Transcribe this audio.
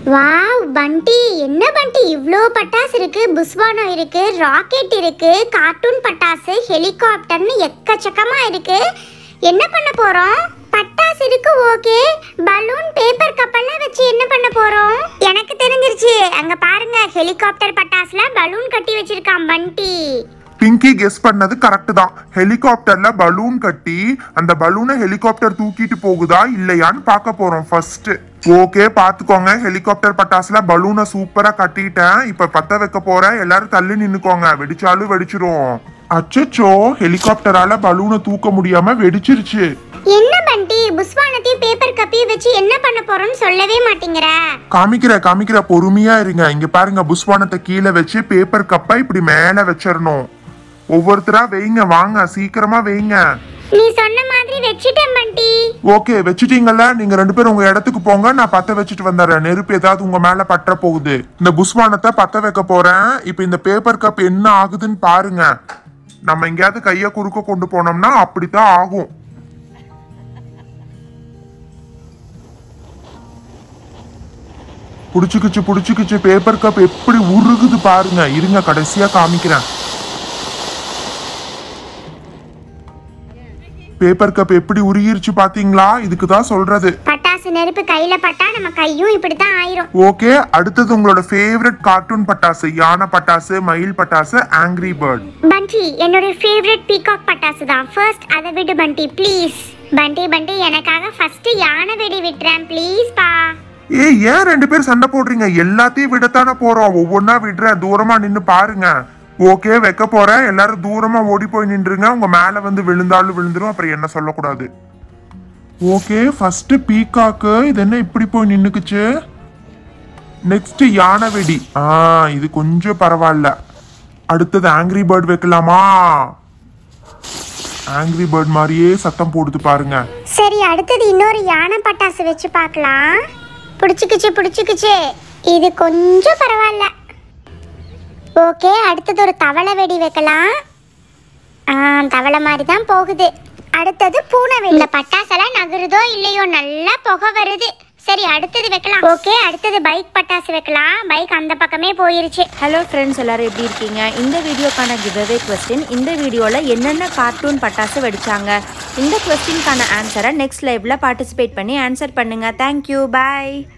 wow பண்டி என்ன பண்டி இவ்வளோ பட்டாசு இருக்கு புஸ்வானம் இருக்கு ராக்கெட் இருக்கு கார்ட்டூன் பட்டாசு ஹெலிகாப்டர்னு எக்கச்சக்கமா இருக்கு என்ன பண்ண போறோம் பட்டாசு இருக்கு ஓகே பலூன் பேப்பர் கப்பெல்லாம் வச்சு என்ன பண்ண போறோம் எனக்கு தெரிஞ்சிருச்சு அங்க பாருங்க ஹெலிகாப்டர் பட்டாசுல பலூன் கட்டி வச்சிருக்கான் பண்டி பிங்கி கெஸ் பண்ணது கரெக்ட் தான் ஹெலிகாப்டர்ல பலூன் கட்டி அந்த பலூனை ஹெலிகாப்டர் தூக்கிட்டு போகுதா இல்லையான்னு பார்க்க போறோம் ஃபர்ஸ்ட் ஓகே பாத்துக்கோங்க ஹெலிகாப்டர் பட்டாசுல பலூனை சூப்பரா கட்டிட்டேன் இப்ப பத்த வைக்க போறேன் எல்லாரும் தள்ளி நின்னுக்கோங்க வெடிச்சாலும் வெடிச்சிரும் அச்சச்சோ ஹெலிகாப்டரால பலூனை தூக்க முடியாம வெடிச்சிருச்சு என்ன பண்டி புஸ்வானத்தையும் பேப்பர் கப்பையும் வச்சு என்ன பண்ண போறோம்னு சொல்லவே மாட்டேங்கிற காமிக்கிற காமிக்கிற பொறுமையா இருங்க இங்க பாருங்க புஸ்வானத்தை கீழே வச்சு பேப்பர் கப்பை இப்படி மேல வச்சிடணும் ஒவ்வொருத்தரா வைங்க வாங்க சீக்கிரமா வைங்க நீ சொன்ன மாதிரி வச்சுட்டேன் பண்டி ஓகே வச்சுட்டீங்கல்ல நீங்க ரெண்டு பேரும் உங்க இடத்துக்கு போங்க நான் பத்த வச்சுட்டு வந்துடுறேன் நெருப்பு ஏதாவது உங்க மேல பற்ற போகுது இந்த புஸ்வானத்தை பத்த வைக்க போறேன் இப்போ இந்த பேப்பர் கப் என்ன ஆகுதுன்னு பாருங்க நம்ம எங்கேயாவது கைய குறுக்க கொண்டு போனோம்னா அப்படித்தான் ஆகும் புடிச்சுக்கிச்சு புடிச்சுக்கிச்சு பேப்பர் கப் எப்படி உருகுது பாருங்க இருங்க கடைசியா காமிக்கிறேன் பேப்பர் கப் எப்படி உருகிருச்சு பாத்தீங்களா இதுக்கு தான் சொல்றது பட்டாசு நெருப்பு கையில பட்டா நம்ம கையும் இப்படித்தான் ஆயிரும் ஓகே அடுத்தது உங்களோட ஃபேவரட் கார்ட்டூன் பட்டாசு யானை பட்டாசு மயில் பட்டாசு ஆங்கிரி பேர்ட் பண்டி என்னோட ஃபேவரட் பீகாக் பட்டாசு தான் ஃபர்ஸ்ட் அதை விடு பண்டி ப்ளீஸ் பண்டி பண்டி எனக்காக ஃபர்ஸ்ட் யானை வெடி விட்டுறேன் ப்ளீஸ் பா ஏய் ஏன் ரெண்டு பேரும் சண்டை போடுறீங்க எல்லாத்தையும் விடத்தானே போறோம் ஒவ்வொன்றா விடுறேன் தூரமா நின்னு பாருங்க ஓகே வைக்க போறேன் எல்லாரும் தூரமா ஓடி போய் நின்றுங்க உங்க மேல வந்து விழுந்தாலும் விழுந்துரும் அப்புறம் என்ன சொல்லக்கூடாது ஓகே ஃபர்ஸ்ட் பீகாக்கு இது என்ன இப்படி போய் நின்னுக்குச்சு நெக்ஸ்ட் யானை வெடி ஆ இது கொஞ்சம் பரவாயில்ல அடுத்தது ஆங்கிரி பேர்ட் வைக்கலாமா ஆங்கிரி பேர்ட் மாதிரியே சத்தம் போடுது பாருங்க சரி அடுத்தது இன்னொரு யானை பட்டாசு வச்சு பார்க்கலாம் பிடிச்சிக்கிச்சு பிடிச்சிக்கிச்சு இது கொஞ்சம் பரவாயில்ல ஓகே அடுத்தது ஒரு தவளை வெடி வைக்கலாம் ஆ தவளை மாதிரி தான் போகுது அடுத்தது பூனை வெடி இந்த பட்டாசெல்லாம் நகருதோ இல்லையோ நல்லா புகை வருது சரி அடுத்தது வைக்கலாம் ஓகே அடுத்தது பைக் பட்டாசு வைக்கலாம் பைக் அந்த பக்கமே போயிருச்சு ஹலோ ஃப்ரெண்ட்ஸ் எல்லாரும் எப்படி இருக்கீங்க இந்த வீடியோக்கான கிவ்அவே கொஸ்டின் இந்த வீடியோவில் என்னென்ன கார்ட்டூன் பட்டாசு வெடிச்சாங்க இந்த கொஸ்டினுக்கான ஆன்சரை நெக்ஸ்ட் லைவ்ல பார்ட்டிசிபேட் பண்ணி ஆன்சர் பண்ணுங்க தேங்க்யூ பாய்